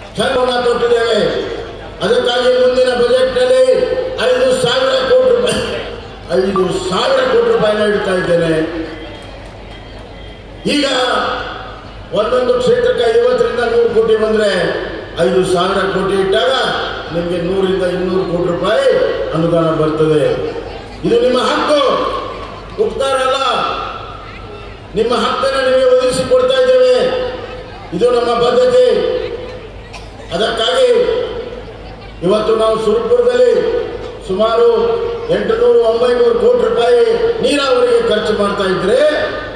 ಸಂಘವನ್ನ ಕೊಟ್ಟಿದ್ದೇವೆ ಅದಕ್ಕಾಗಿ ಮುಂದಿನ ಬಜೆಟ್ನಲ್ಲಿ ಐದು ಸಾವಿರ ಕೋಟಿ ರೂಪಾಯಿ ಐದು ಸಾವಿರ ಕೋಟಿ ರೂಪಾಯಿನ ಇಡ್ತಾ ಇದ್ದೇನೆ ಈಗ ಒಂದೊಂದು ಕ್ಷೇತ್ರಕ್ಕೆ ಐವತ್ತರಿಂದ ನೂರು ಕೋಟಿ ಬಂದ್ರೆ ಐದು ಸಾವಿರ ಕೋಟಿ ಇಟ್ಟಾಗ ನಿಮಗೆ ನೂರಿಂದ ಇನ್ನೂರು ಕೋಟಿ ರೂಪಾಯಿ ಅನುದಾನ ಬರ್ತದೆ ಇದು ನಿಮ್ಮ ಹಕ್ಕು ಉಪಕಾರ ಅಲ್ಲ ನಿಮ್ಮ ಹಕ್ಕನ್ನು ನಿಮಗೆ ಒದಗಿಸಿ ಕೊಡ್ತಾ ಇದ್ದೇವೆ ಇದು ನಮ್ಮ ಬದ್ಧತೆ ಅದಕ್ಕಾಗಿ ಇವತ್ತು ನಾವು ಸುರಪುರದಲ್ಲಿ ಸುಮಾರು ಎಂಟುನೂರು ಒಂಬೈನೂರು ಕೋಟಿ ರೂಪಾಯಿ ನೀರಾವರಿಗೆ ಖರ್ಚು ಮಾಡ್ತಾ ಇದ್ರೆ